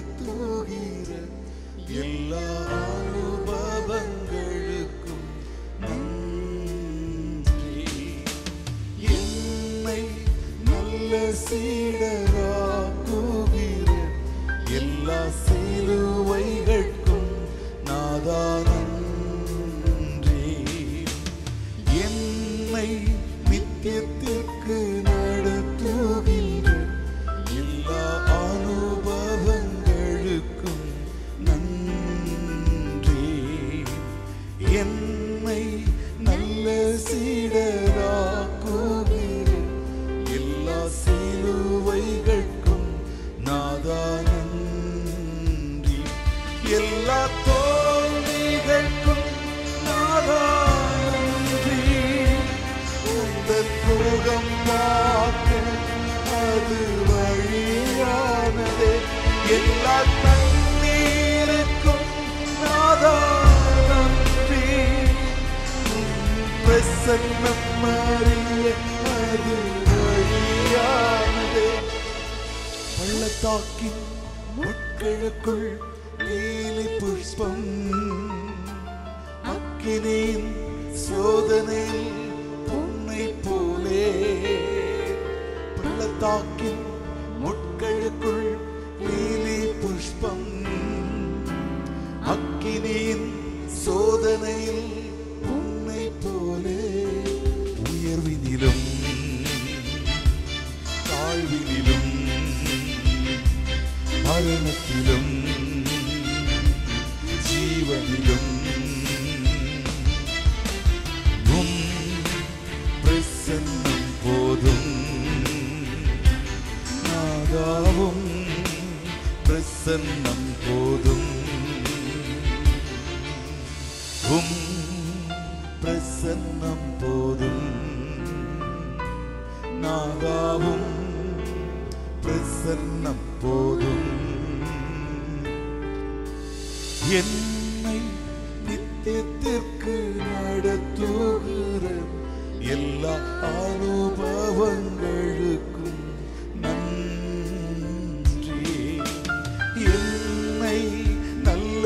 நடத்துகிற எல்லா அனுபவங்களுக்கும் நன்றி என்னை நல்ல சீடராக்குகிற எல்லா சிலுவைகளுக்கும் நாதா நன்றி என்னை நித்தியத்திற்கு நடத்துகின்ற எல்லா அனுபவங்களுக்கும் நன்றி என்னை நல்ல சீடராக்குகிற எல்லா சிலுவைகளுக்கும் நாதா நன்றி எல்லா தோல்விகளுக்கும் நாதா நன்றி உந்தன் முகம் பார்க்க அது வழியானதே எல்லா தண்ணீருக்கும் நாதா நன்றி பிரசன்னம் மாறிய அது வழியானதே பள்ளத்தாக்கின் முட்களுக்குள் நீலி புஷ்பம் அக்கினியின் சோதனையில் பொன்னை போலே பள்ளத்தாக்கின் முட்களுக்குள் நீலி புஷ்பம் அக்கினியின் சோதனையில் பொன்னை போலே உயர்வினிலும் தாழ்வினிலும் மரணத்திலும் ஜீவனிலும் உம் பிரசன்னம் போதும் நாதாவும் பிரசன்னம் போதும் உம் பிரசன்னம் போதும் நாதாவும் பிரசன்னம் போதும் என்னை நித்தியத்திற்கு நடத்துகிற எல்லா அனுபவங்களுக்கும் நன்றி என்னை நல்ல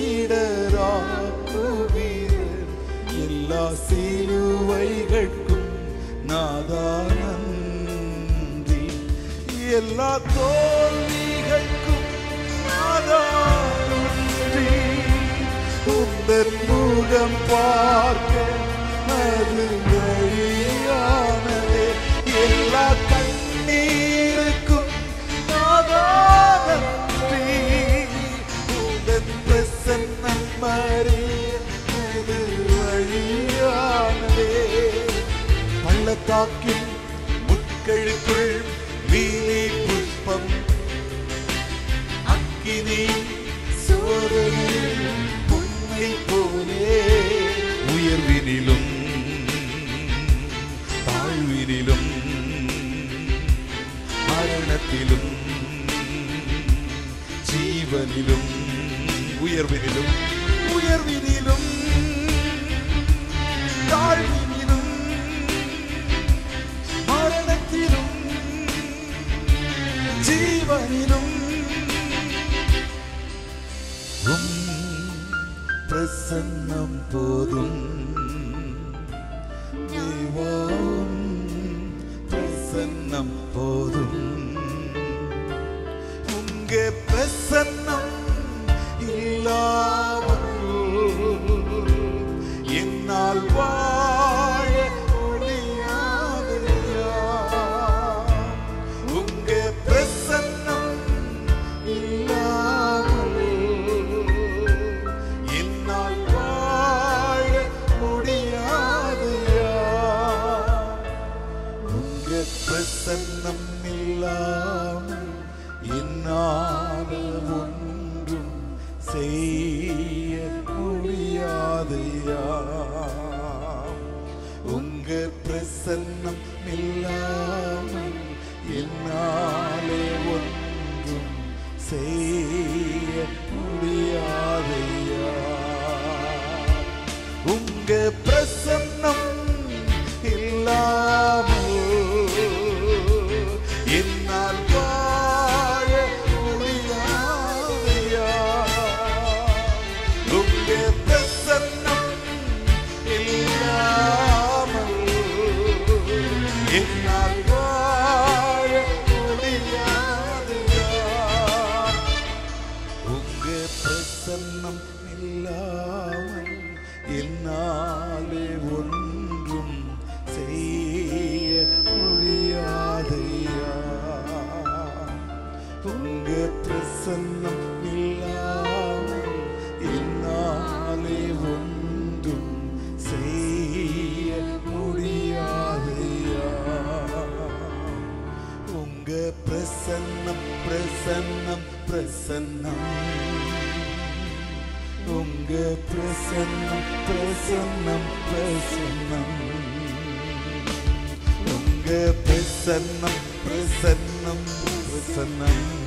சீடராக்குகிற எல்லா சிலுவைகளுக்கும் நாதா நன்றி எல்லா தோல்விகளுக்கும் நாதா நன்றி உந்தன் முகம் பார்க்க அது வழியானதே எல்லா கண்ணீருக்கும் நாதா நன்றி உந்தன் பிரசன்னம் மாறிய அது வழியானதே பள்ளத்தாக்கின் முட்களுக்குள் வீலி புஷ்பம் அக்கினி சோதனையில் உன்னை போலே உயர்வினிலும் தாழ்வினிலும் மரணத்திலும் ஜீவனிலும் உயர்வினிலும் உயர்வினிலும் தாழ்வினிலும் மரணத்திலும் ஜீவனிலும் உம் பிரசன்னம் போதும் தேவாவும் பிரசன்னம் போதும் உங்க பிரசன்னம் இல்லாமல் என்னால் வாழ முடியாதையா உங்க பிரசன்னம் இல்லாமல் என்னால் வாழ முடியாதையா உங்க பிரசன்னம் இல்லாமல் என்னால் ஒன்றும் செய்ய முடியாதையா உங்க பிரசன்னம் இல்லாமல் என்னாலே ஒன்றும் செய்ய முடியாதையா உங்க பிரசன்னம் இல்லாமல் என்னால் வாழ முடியாது பிரசன்னம் இல்லாமல் என்னாலே ஒன்றும் செய்ய முடியாதையா உங்க பிரசன்னம் பிரசன்னம் பிரசன்னம் உங்க பிரசன்னம் பிரசன்னம் பிரசன்னம் உங்க பிரசன்னம் பிரசன்னம் பிரசன்னம்